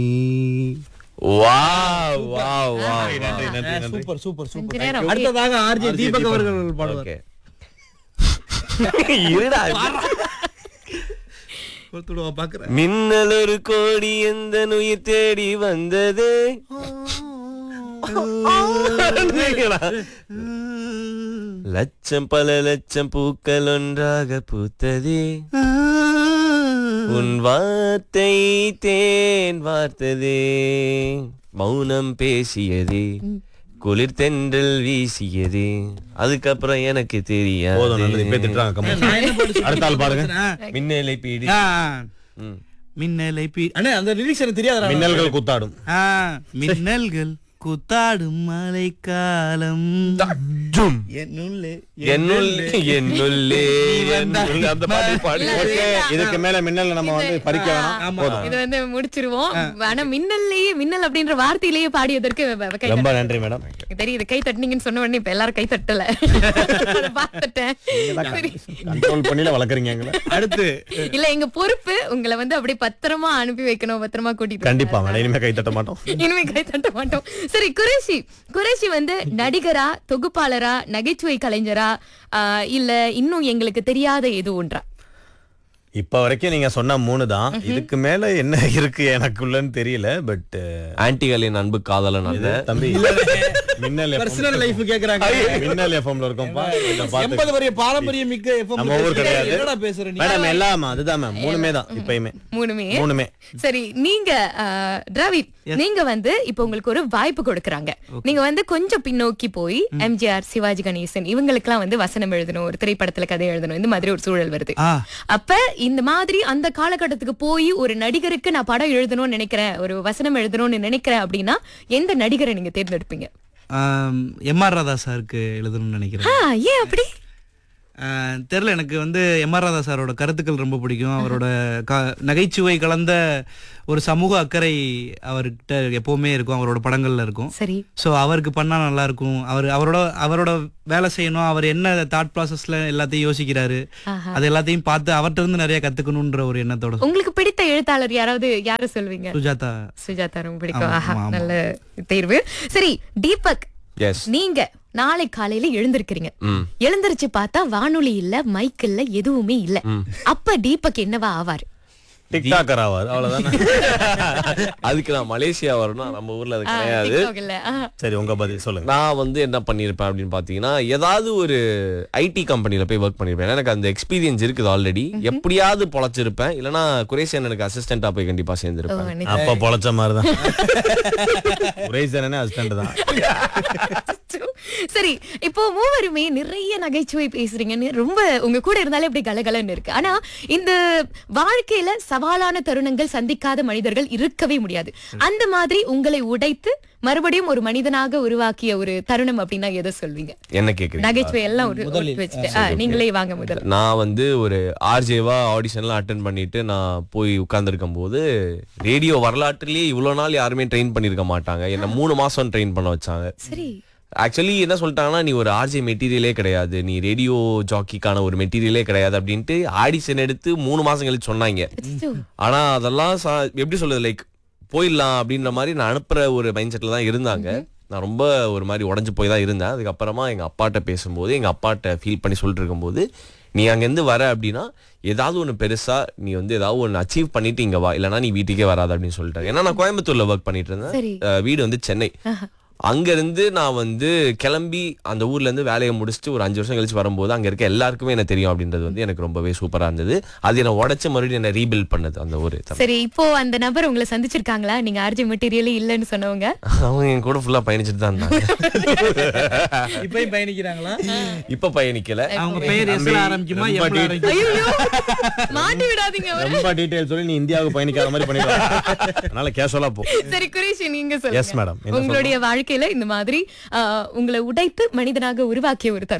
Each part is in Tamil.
வாவ் வாவ் வாவ் நன்றி நன்றி நன்றி சூப்பர் சூப்பர் கொஞ்ச சூப்பர் நேரம் அடுத்ததாக ஆர்ஜே RJ தீபக் தீபக் அவர்கள் பாடுவார் ஓகே இருடா கொடுத்துடுவா பாக்குறேன் மின்னல் ஒரு கோடி எந்த உயிர் தேடி வந்தது லட்சம் பல லட்சம் பூக்கள் ஒன்றாக பூத்ததே உன் வார்த்தை தேன் வார்த்ததே மௌனம் பேசியதே குளிர் தென்றல் வீசியதே அதுக்கப்புறம் எனக்கு போதும் நல்லது இப்ப தெரியாது திட்டுறாங்க கம்மல். நான் என்ன பாட்டு சொல்றேன்? அடுத்த ஆள் பாருங்க ஆ, மின்னலை பீடி ஆ, ம். மின்னலை பீ அண்ணே அந்த லிரிக்ஸ் எனக்கு தெரியாதா மின்னல்கள் கூத்தாடும் ஆ, மின்னல்கள் கூத்தாடும் மழைக்காலம் என்னுள்ளே என்னுள்ளே என்னுள்ளே என்னுள்ளே அந்த பாட்டு பாடி இல்ல, ஓகே. இல்ல. இதுக்கு மேல மின்னல் நம்ம வந்து பறிக்க வேணாம் ஆமா. போதும் இது வந்து முடிச்சிருவோம் ஆனா மின்னல்லையே மின்னல் அப்படின்ற வார்த்தையிலேயே பாடியதற்கு வ- வ- கை ரொம்ப தட்டு. நன்றி மேடம் எனக்கு தெரியுது கை தட்டுனீங்கன்னு சொன்ன உடனே இப்ப எல்லாரும் கை தட்டல அதை பார்த்துட்டேன் சரி. கண்ட்ரோல் பண்ணில வளர்க்குறீங்க எங்களை அடுத்து இல்ல எங்க பொறுப்பு உங்களை வந்து அப்படியே பத்திரமா அனுப்பி வைக்கணும் பத்திரமா கூட்டிட்டு கண்டிப்பா வரணும். மேடம் இனிமே கை தட்ட மாட்டோம் இனிமே கை தட்ட மாட்டோம் சரி குரேஷி குரேஷி வந்து நடிகரா தொகுப்பாளரா நகைச்சுவை கலைஞரா ஆஹ் இல்ல இன்னும் எங்களுக்கு தெரியாத எது ஒன்றா இப்ப வரைக்கும் நீங்க சொன்ன மூணு தான் இதுக்கு மேல என்ன இருக்கு எனக்குள்ளன்னு தெரியல பட் ஆன்டிகளின் அன்பு காதலன் அல்ல தம்பி மின்னல் பர்சனல் லைஃப் கேக்குறாங்க மின்னல் எஃப்எம்ல இருக்கோம்ப்பா இத பாத்து எண்பது வரைய பாரம்பரிய மிக்க FM நம்ம ஊர் கிடையாது. என்னடா பேசுற நீ மேடம் எல்லாம் அதுதான் மேம் மூணுமே தான் இப்பயுமே மூணுமே மூணுமே சரி நீங்க ஆஹ், டிராவிட் நீங்க வந்து இப்ப உங்களுக்கு ஒரு வாய்ப்பு கொடுக்கறாங்க நீங்க வந்து கொஞ்சம் பின்னோக்கி போய் எம்ஜிஆர் சிவாஜி கணேசன் இவங்களுக்கெல்லாம் வந்து வசனம் எழுதணும் ஒரு திரைப்படத்துல கதை எழுதணும் இந்த மாதிரி ஒரு சூழல் வருது ஆ. அப்ப இந்த மாதிரி அந்த காலகட்டத்துக்கு போய் ஒரு நடிகருக்கு நான் படம் எழுதணும்னு நினைக்கிறேன் ஒரு வசனம் எழுதணும்னு நினைக்கிறேன் அப்படின்னா எந்த நடிகரை நீங்க தேர்ந்தெடுப்பீங்க எம் ஆர் ராதா சாருக்கு எழுதணும்னு நினைக்கிறேன் ஆ, ஏன் அப்படி ஆஹ் தெரியல எனக்கு வந்து எம் ஆர் ராதா சாரோட கருத்துக்கள் ரொம்ப பிடிக்கும் அவரோட க- நகைச்சுவை கலந்த ஒரு சமூக அக்கறை அவர்கிட்ட எப்பவுமே இருக்கும் அவரோட படங்கள்ல இருக்கும் சரி ஸோ அவருக்கு பண்ணா நல்லா இருக்கும் அவர் அவரோட அவரோட வேலை செய்யணும் அவர் என்ன தாட் ப்ராசஸ்ல எல்லாத்தையும் யோசிக்கிறாரு ஆஹா. அது எல்லாத்தையும் பார்த்து அவர்கிட்ட இருந்து நிறைய கத்துக்கணுன்ற ஒரு எண்ணத்தோட உங்களுக்கு பிடித்த எழுத்தாளர் யாராவது யார சொல்வீங்க சுஜாதா சுஜாதா ரொம்ப பிடிக்கும் ஆமா, ஆஹா ஆமா. நல்ல தேர்வு சரி தீபக் எஸ் நீங்க நாளை காலையில எழுந்திருக்கிறீங்க ம் எழுந்திருச்சு பார்த்தா வானொலி இல்ல மைக் இல்ல எதுவுமே இல்ல அப்ப தீபக் என்னவா ஆவார் டிக்டாக்கர் ஆவார் அவ்வளவுதானே அதுக்கு நான் மலேசியா வரணும் நம்ம ஊர்ல அது ஆ, கிடையாது TikTok இல்ல ஆ. சரி உங்க பதில் சொல்லுங்க நான் வந்து என்ன பண்ணியிருப்பேன் அப்படின்னு பார்த்தீங்கன்னா ஏதாவது ஒரு ஐடி கம்பெனியில் போய் ஒர்க் பண்ணியிருப்பேன் ஏன்னா எனக்கு அந்த எக்ஸ்பீரியன்ஸ் இருக்குது ஆல்ரெடி எப்படியாவது பொழைச்சிருப்பேன் இல்லைன்னா குரேஷன் எனக்கு அசிஸ்டண்ட்டாக போய் கண்டிப்பாக ஓ, சேர்ந்துருப்பேன் நிச்சயம். அப்ப பொழைச்ச மாதிரிதான் உரைசனே அசிஸ்டன்ட் தான் சரி இப்போ மூவருமே நிறைய நகைச்சுவை பேசுறீங்கன்னு ரொம்ப உங்க கூட இருந்தாலே அப்படி கலகலன்னு இருக்கு ஆனா இந்த வாழ்க்கையில சவாலான தருணங்கள் சந்திக்காத மனிதர்கள் இருக்கவே முடியாது அந்த மாதிரி உங்களை உடைத்து மறுபடியும் ஒரு மனிதனாக உருவாக்கிய ஒரு தருணம் அப்படின்னா எதை சொல்வீங்க என்ன கேட்குறீங்க நகைச்சுவை எல்லாம் ஒரு ஒட்டு வச்சுட்டு ஆ, நீங்களே வாங்க முதல்ல நான் வந்து ஒரு ஆர்ஜேவா ஆடிஷன்லாம் அட்டன் பண்ணிட்டு நான் போய் உட்கார்ந்துருக்கும் போது ரேடியோ வரலாற்றிலேயே இவ்வளோ நாள் யாருமே ட்ரெயின் பண்ணியிருக்க மாட்டாங்க என்ன மூணு மாசம் ட்ரெயின் பண்ண வச்சாங்க சரி ஆக்சுவலி என்ன சொல்லிட்டாங்கன்னா நீ ஒரு ஆர்ஜே மெட்டீரியலே கிடையாது நீ ரேடியோ ஜாக்கிக்கான ஒரு மெட்டீரியலே கிடையாது அப்படின்ட்டு ஆடிஷன் எடுத்து மூணு மாசம் கழிச்சு சொன்னாங்க அச்சச்சோ. ஆனா அதெல்லாம் சா- எப்படி சொல்றது லைக் போயிடலாம் அப்படின்ற மாதிரி நான் அனுப்புற ஒரு மைண்ட் செட்ல தான் இருந்தாங்க நான் ரொம்ப ஒரு மாதிரி உடஞ்சு போய் தான் இருந்தேன் அதுக்கப்புறமா எங்க அப்பாட்ட பேசும்போது எங்க அப்பாட்ட ஃபீல் பண்ணி சொல்லிட்டு இருக்கும்போது நீ அங்கேருந்து வர அப்படின்னா ஏதாவது ஒன்று பெருசா நீ வந்து ஏதாவது ஒன்று அச்சீவ் பண்ணிட்டு இங்க வா இல்லைன்னா நீ வீட்டுக்கே வராது அப்படின்னு சொல்லிட்டாரு ஏன்னா நான் கோயம்புத்தூர்ல ஒர்க் பண்ணிட்டு இருந்தேன் சரி. அஹ் வீடு வந்து சென்னை அங்க இருந்து நான் வந்து கிளம்பி அந்த ஊர்ல இருந்து வேலையை முடிச்சுட்டு ஒரு அஞ்சு வருஷம் கழிச்சு வரும்போது அங்க இருக்க எல்லாருக்குமே எனக்கு தெரியும் அப்படின்றது வந்து எனக்கு ரொம்பவே சூப்பரா இருந்தது அது என்ன உடைச்ச மறுபடியும் என்ன ரீபில்ட் பண்ணது அந்த ஒரு தருணம். சரி இப்போ அந்த நபர் உங்களை சந்திச்சிருக்காங்களா நீங்க ஆர்ஜி மெட்டீரியலே இல்லைன்னு சொன்னவங்க அவங்க என் கூட ஃபுல்லா பயணிச்சுட்டு தான் இருந்தாங்க இப்பயும் பயணிக்கிறாங்களா இப்ப பயணிக்கல அவங்க பெயர் எஸ்ல ஆரம்பிக்குமா ரொம்ப எம்ல deep. ஆரம்பிக்குமா ஐயோ மாட்டி விடாதீங்க அவரை. ரொம்ப டீடைல் சொல்லி நீ இந்தியாவுக்கு பயணிக்காத மாதிரி பண்ணிடுவாங்க அதனால கேஷுவலா போ சரி குரேஷ் நீங்க Yes, சொல்லுங்க madam. என்ன உங்களுடைய வாழ்க்கையில இந்த மாதிரி ஆஹ், உங்களை உடைத்து மனிதனாக உருவாக்கிய ஒரு தருணம்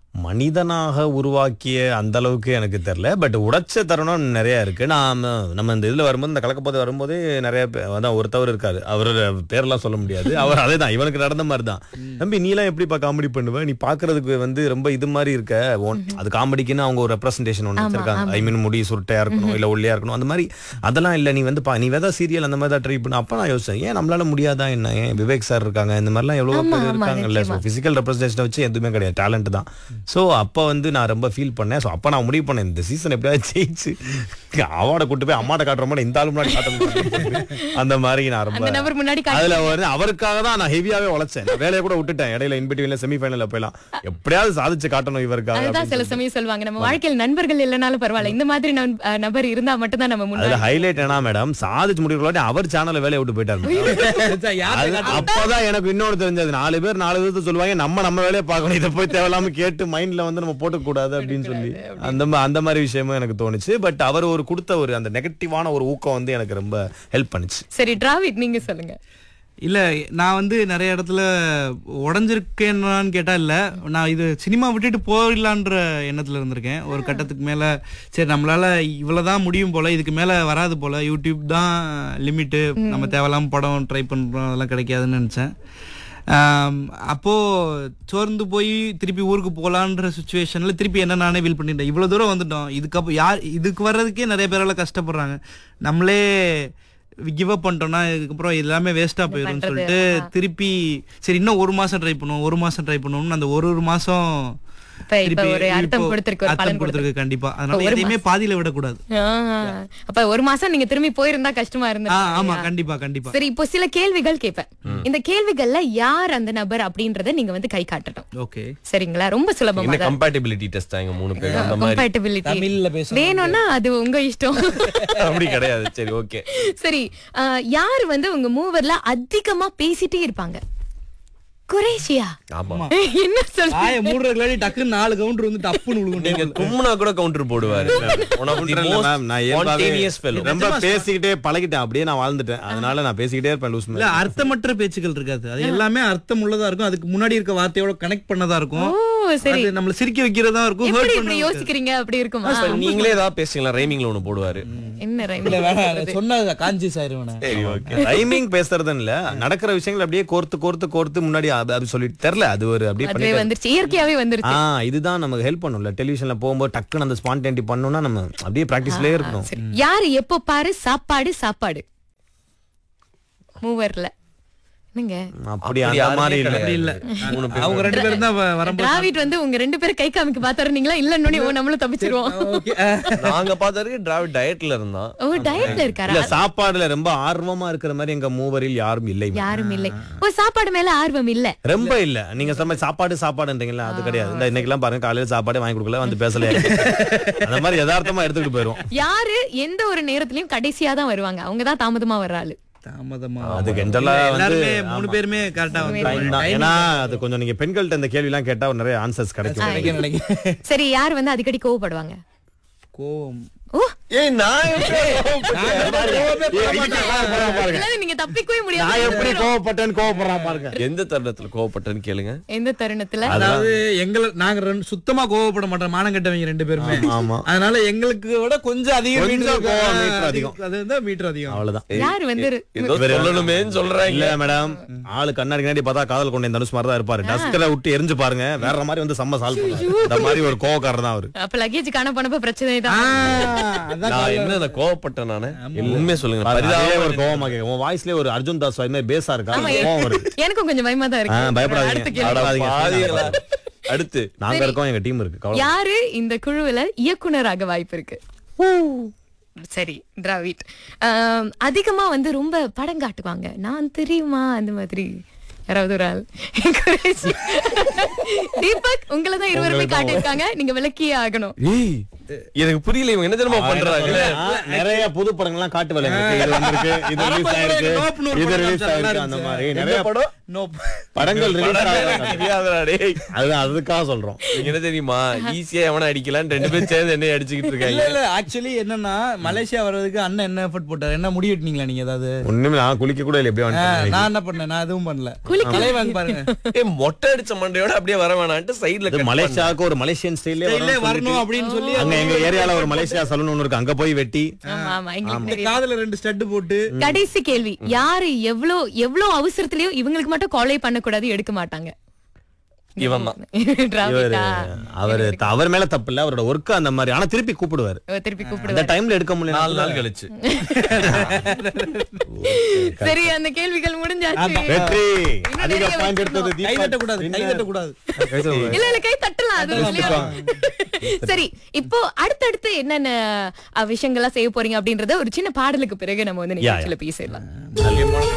மனிதனாக உருவாக்கிய அந்த அளவுக்கு எனக்கு தெரியல பட் உடைச்ச தருணம் நிறைய இருக்கு நான் நம்ம இந்த இதுல வரும்போது இந்த கலக்கப்போது வரும்போது நிறைய பே- அதான் ஒருத்தவர் இருக்காரு அவரோட பேரெல்லாம் சொல்ல முடியாது அவர் அதே தான் இவனுக்கு நடந்த மாதிரி தான் தம்பி நீலாம் எப்படிப்பா காமெடி பண்ணுவ நீ பாக்குறதுக்கு வந்து ரொம்ப இது மாதிரி இருக்க உன்- அது காமெடிக்குன்னு அவங்க ஒரு ரெப்ரசன்டேஷன் ஒன்று வச்சிருக்காங்க ஐ மீன் முடி சுருட்டையா இருக்கணும் இல்ல ஒல்லியா இருக்கணும் அந்த மாதிரி அதெல்லாம் இல்ல நீ வந்து பா நீ வேதா சீரியல் அந்த மாதிரி தான் ட்ரை பண்ண அப்ப நான் யோசிச்சேன் ஏன் நம்மளால முடியாதா என்ன ஏன் விவேக் சார் இருக்காங்க இந்த மாதிரிலாம் எவ்வளவு ஆமா, பேர் ஆமா, இருக்காங்கல்ல நிச்சயமா. பிசிக்கல் ரெப்ரஸன்டேஷன் வச்சு எதுவுமே கிடையாது டேலண்ட் தான் ஸோ அப்போ வந்து நான் ரொம்ப ஃபீல் பண்ணேன் ஸோ அப்போ நான் முடிவு பண்ணேன் இந்த சீசன் எப்படியாவது ஜெயிச்சு அவார்டை கூட்டு போய் அம்மாட்ட காட்டுற மாதிரி இந்த ஆள் முன்னாடி காட்டணும் அந்த மாதிரி நான் அந்த ரொம்ப நபர் முன்னாடி காட்டி- அதுல வந்து அவருக்காக தான் நான் ஹெவியாவே உழைச்சேன் நான் வேலையை கூட விட்டுட்டேன் இடையில இன்பிட்வீன்ல செமிஃபைனல்ல போயலாம் எப்படியாவது சாதிச்சு காட்டணும் இவருக்காக அதுதான் அப்படின்னு சில சமயம் சொல்லுவாங்க நம்ம வாழ்க்கையில் நண்பர்கள் இல்லைனாலும் பரவாயில்ல இந்த மாதிரி நண்- அஹ் நபர் இருந்தா மட்டும் தான் நம்ம அதுல முன்னாடி ஹைலைட் என்ன மேடம் சாதிச்சு முடிவுக்குள்ளாட்டி அவர் சேனல்ல வேலையை விட்டு போயிட்டாரு madam. அது அப்பதான் எனக்கு இன்னொன்னு தெரிஞ்சது நாலு பேர் நாலு விதத்தை சொல்லுவாங்க நம்ம நம்ம வேலையை பார்க்கணும் இதை போய் தேவையில்லாம கேட்டு மைண்ட்ல வந்து நம்ம போட்டுக்கூடாது அப்படின்னு சொல்லி அந்த மா- அந்த மாதிரி விஷயமும் எனக்கு தோணுச்சு பட் அவர் ஒரு கொடுத்த ஒரு அந்த நெகட்டிவான ஒரு ஊக்கம் வந்து எனக்கு ரொம்ப ஹெல்ப் பண்ணுச்சு சரி டிராவிட் நீங்க சொல்லுங்க இல்ல நான் வந்து நிறைய இடத்துல உடஞ்சிருக்கேன்னு கேட்டா இல்ல நான் இது சினிமா விட்டுட்டு போயிடலான்ற எண்ணத்துல இருந்திருக்கேன் ஒரு கட்டத்துக்கு மேல சரி நம்மளால இவ்வளவுதான் முடியும் போல இதுக்கு மேல வராது போல யூடியூப் தான் லிமிட்டு நம்ம தேவையில்லாம படம் ட்ரை பண்றோம் அதெல்லாம் கிடைக்காதுன்னு நினைச்சேன் ஆம், அப்போ சோர்ந்து போய் திருப்பி ஊருக்கு போலான்ற சுச்சுவேஷன்ல திருப்பி என்ன நானே ஃபீல் பண்ணிட்டேன் இவ்வளவு தூரம் வந்துட்டோம் இதுக்கப்புறம் யார் இதுக்கு வர்றதுக்கே நிறைய பேரால கஷ்டப்படுறாங்க நம்மளே கிவ் அப் பண்ணிட்டோம்னா இதுக்கப்புறம் எல்லாமே வேஸ்டா போயிடும்னு பண்றது, சொல்லிட்டு திருப்பி சரி இன்னும் ஒரு மாசம் ட்ரை பண்ணுவோம் ஒரு மாசம் ட்ரை பண்ணுவோம்னு அந்த ஒரு ஒரு மாசம் இப்ப இப்ப திருப்பி ஒரு அர்த்தம் இப்போ கொடுத்திருக்கு ஒரு அர்த்தம் பலன் கொடுத்திருக்கு கொடுத்திருக்கு கண்டிப்பா அதனால ஒரு எதையுமே பாதியில விடக்கூடாது ஆ, அப்ப ஒரு மாசம் நீங்க திரும்பி போயிருந்தா கஷ்டமா ஆ, இருந்தது ஆமா கண்டிப்பா கண்டிப்பா சரி இப்போ சில கேள்விகள் கேட்பேன் இந்த கேள்விகள்ல யார் அந்த நபர் அப்படின்றத நீங்க வந்து கை காட்டணும் ஓகே சரிங்களா ரொம்ப சுலபமா என்ன தான் கம்பேட்டிபிலிட்டி டெஸ்ட் எங்க மூணு பேரும் அந்த மாதிரி கம்பேட்டபிலிட்டி தமிழ்ல பேசணும் வேணும்னா அது உங்க இஷ்டம் அப்படி கிடையாது சரி ஓகே சரி ஆ, யார் வந்து உங்க மூவர்ல அதிகமா பேசிட்டே இருப்பாங்க குரேஷியா ஆமா என்ன சொல்ற ஆய மூடுறதுக்கு டக்குன்னு நாலு கவுண்டர் வந்து டப்புன்னு நீங்க விழுகும் தும்முனா கூட கவுண்டர் போடுவாரு One of the இல்ல most ma'am, நான் இயல்பாவே spontaneous fellow. ரொம்ப பேசிக்கிட்டே பழகிட்டேன் அப்படியே நான் வாழ்ந்துட்டேன் அதனால நான் பேசிக்கிட்டே இருப்பேன் லூஸ் இல்ல அர்த்தமற்ற பேச்சுக்கள் இருக்காது அது எல்லாமே அர்த்தம் உள்ளதா இருக்கும் அதுக்கு முன்னாடி இருக்க வார்த்தையோட கனெக்ட் பண்ணதா இருக்கும் ஓ சரி அது நம்மள சிரிக்க வைக்கிறதா இருக்கும் எப்படி hurt இப்படி பண்ண யோசிக்கிறீங்க அப்படி இருக்குமா இப்ப நீங்களே ஏதாவது பேசுங்களா ரைமிங்ல ஒண்ணு போடுவாரு என்ன ரைம் இல்ல வேணாம் சொன்னது காஞ்சி சாயிருவன சரி ஓகே டைமிங் பேசுறதுன்னு இல்ல நடக்கிற விஷயங்கள் அப்படியே கோர்த்து கோர்த்து கோர்த்து முன்னாடி அது அது சொல்லிட்டு தெரியல அது ஒரு அப்படியே அதுவே பண்ணி வந்துருச்சு இயற்கையாவே வந்துருச்சு ஆ இதுதான் நமக்கு ஹெல்ப் பண்ணும்ல டெலிவிஷன்ல போகும்போது டக்குன்னு அந்த ஸ்பான்டேனிட்டி பண்ணணும்னா நம்ம அப்படியே பிராக்டிஸ்லயே இருக்கணும் சரி யாரு எப்போ பாரு சாப்பாடு சாப்பாடு மூவர்ல என்னங்க அப்படி அப்படி அந்த யாருமே மாதிரி இல்ல கிடையாது. இல்ல மூணு பேர் அவங்க ரெண்டு பேரும் தான் வ- வரும்போது டிராவிட் வந்து உங்க ரெண்டு பேரும் கை காமிக்க பாத்துறீங்களா இல்லன்னு ஓ நம்மளும் தப்பிச்சிருவோம் ஓகே நாங்க பார்த்தவரைக்கும் டிராவிட் டயட்ல இருந்தான் ஓ டயட்ல இருக்காரா இல்ல சாப்பாடுல ரொம்ப ஆர்வமா இருக்கிற மாதிரி எங்க மூவரில் யாரும் இல்லை யாரும் இல்லை ஓ சாப்பாடு மேல ஆர்வம் இல்ல ரொம்ப இல்ல நீங்க சொன்ன சாப்பாடு சாப்பாடுன்றீங்களா அது கிடையாது இந்த இன்னைக்கு எல்லாம் பாருங்க காலையில சாப்பாடு வாங்கி கொடுக்கல வந்து பேசல அந்த மாதிரி யதார்த்தமா எடுத்துக்கிட்டு போயிரும் யாரு எந்த ஒரு நேரத்திலயும் கடைசியா தான் வருவாங்க அவங்க தான் தாமதமா வர்ற ஆளு தாமதமா அது general ஆ வந்து- எல்லாருமே மூணு பேருமே கரெக்டா வந்து Time தான். ஏன்னா அது கொஞ்சம் நீங்க பெண்கள்ட்ட இந்த கேள்வி எல்லாம் கேட்டா நிறைய ஆன்சர்ஸ் கிடைக்கும் நினைக்கிறேன் நினைக்கிறேன் சரி யார் வந்து அடிக்கடி கோவப்படுவாங்க கோவம் ஓ ஏய் நான் எப்படி இதுல நீங்க தப்பிக்கவே நான் முடியாது எப்படி கோவப்பட்டேன்னு கோவப்படுறான் பாருங்க எந்த தருணத்துல கோவப்பட்டேன்னு கேளுங்க எந்த தருணத்துல அதாவது எங்களை நாங்க ரெண்டு சுத்தமா கோவப்பட மாட்டோம் மானம் கட்டவங்க ரெண்டு பேருமே ஆமா அதனால எங்களுக்கு விட கொஞ்சம் அதிகம் கொஞ்சம் மீட்டர் கோவம் மீட்டர் அதிகம். அது வந்து மீட்டர் அதிகம் அவ்வளவுதான் யார் வந்து ஏதோ சொல்லணுமேன்னு சொல்றாங்க இல்ல மேடம் ஆளு கண்ணாடி கண்ணாடி பார்த்தா காதல் கொண்ட தனுஷ் மாதிரி தான் இருப்பாரு டஸ்கரை விட்டு எரிஞ்சு பாருங்க வேற மாதிரி வந்து செம்ம சால்வ் பண்ணுவாரு இந்த மாதிரி ஒரு கோவக்காரர் தான் அவரு அப்ப லக்கேஜ் காண போனப்ப பிரச்சனை தான் அதான் நான் என்ன நான் கோவப்பட்டேன் நானு உண்மையை சொல்லுங்க அதே பரிதாபம் ஒரு கோவமா கேட்கும் உன் வாய்ஸ்லயே ஒரு அர்ஜுன் தாஸ் வாய் மாதிரி பேஸா இருக்கா ஆமா, கோவம் வருது எனக்கும் கொஞ்சம் பயமா தான் ஆ, இருக்கு பயப்படாதீங்க. அடுத்த கேள்வி. அட பாதிங்க. பாவிகளா. அடுத்து நாங்க இருக்கோம் எங்க டீம் இருக்கு கவலை யாரு இந்த குழுவுல இயக்குனராக வாய்ப்பு இருக்கு சரி டிராவிட் ஆம், அதிகமா வந்து ரொம்ப படம் காட்டுவாங்க நான் தெரியுமா அந்த மாதிரி யாராவது ஒரு ஆள் குறைஷி. தீபக் உங்களை தான் இருவருமே காட்டியிருக்காங்க நீங்க விளக்கியே ஆகணும் ஏய் எனக்கு புரியல இவங்க என்ன தெரியுமா பண்றாங்க ஆ, நிறைய புது படங்கள்லாம் காட்டு வேலை இது வந்திருக்கு இது ரிலீஸ் ஆயிருக்கு நோப்புன்னு ஒரு இது படம் ரிலீஸ் காமிச்சா ஆயிருக்கு நல்லா அந்த இருந்துச்சு. மாதிரி எந்த நிறைய படம் நோப் படங்கள் ரிலீஸ் ஆயிருக்கு தெரியாதடா டேய். அதுதான் அதுக்காக சொல்றோம் நீங்க என்ன தெரியுமா ஈஸியா எவனை அடிக்கலாம்னு ரெண்டு பேரும் சேர்ந்து என்ன அடிச்சுக்கிட்டு இல்ல இருக்காங்க இல்ல ஆக்சுவலி என்னன்னா மலேசியா வர்றதுக்கு அண்ணன் என்ன எஃபர்ட் போட்டாரு என்ன முடி வெட்டினீங்களா நீங்க ஏதாவது ஒண்ணுமே நான் குளிக்க கூட இல்லை எப்படி ஆ, வந்துட்டேன் நான் என்ன பண்ணேன் நான் எதுவும் பண்ணல குளிக்க- தலைவாங்க பாருங்க ஏய் மொட்டை அடிச்ச மண்டையோட அப்படியே வர வேணான்ட்டு சைடுல இது மலேசியாவுக்கு ஒரு மலேசியன் ஸ்டைல்லே இல்ல வரணும் அப்படின்னு சொல்லி அங்க எங்க ஏரியால ஒரு மலேசியா சலூன் ஒண்ணு இருக்கு அங்க போய் வெட்டி ஆமா ஆமா எங்களுக்கு இந்த தெரியும். காதுல ரெண்டு ஸ்டட் போட்டு கடைசி கேள்வி யாரு எவ்வளவு எவ்வளவு அவசரத்திலயும் இவங்களுக்கு மட்டும் காலே பண்ணக்கூடாது எடுக்க மாட்டாங்க இவன் தான் டிராபிக்கா அவரு அவர் மேல தப்பு இல்ல அவரோட ஒர்க் அந்த மாதிரி ஆனா திருப்பி கூப்பிடுவாரு திருப்பி அந்த கூப்பிடுவாரு டைம்ல எடுக்க நாலு முடியல நாள் கழிச்சு சரி அந்த கேள்விகள் முடிஞ்சாச்சு வெற்றி இன்னும் அதிக நிறைய பாயிண்ட் எடுத்தது கை தீபா. தட்டக்கூடாது கை தட்டக்கூடாது இல்ல இல்ல கை தட்டலாம் அது இல்லையா? சரி இப்போ அடுத்தடுத்து என்னென்ன அஹ், விஷயங்கள்லாம் செய்ய போறீங்க அப்படின்றத ஒரு சின்ன பாடலுக்கு பிறகு நம்ம வந்து நிகழ்ச்சியில பேசிடலாம் நல்ல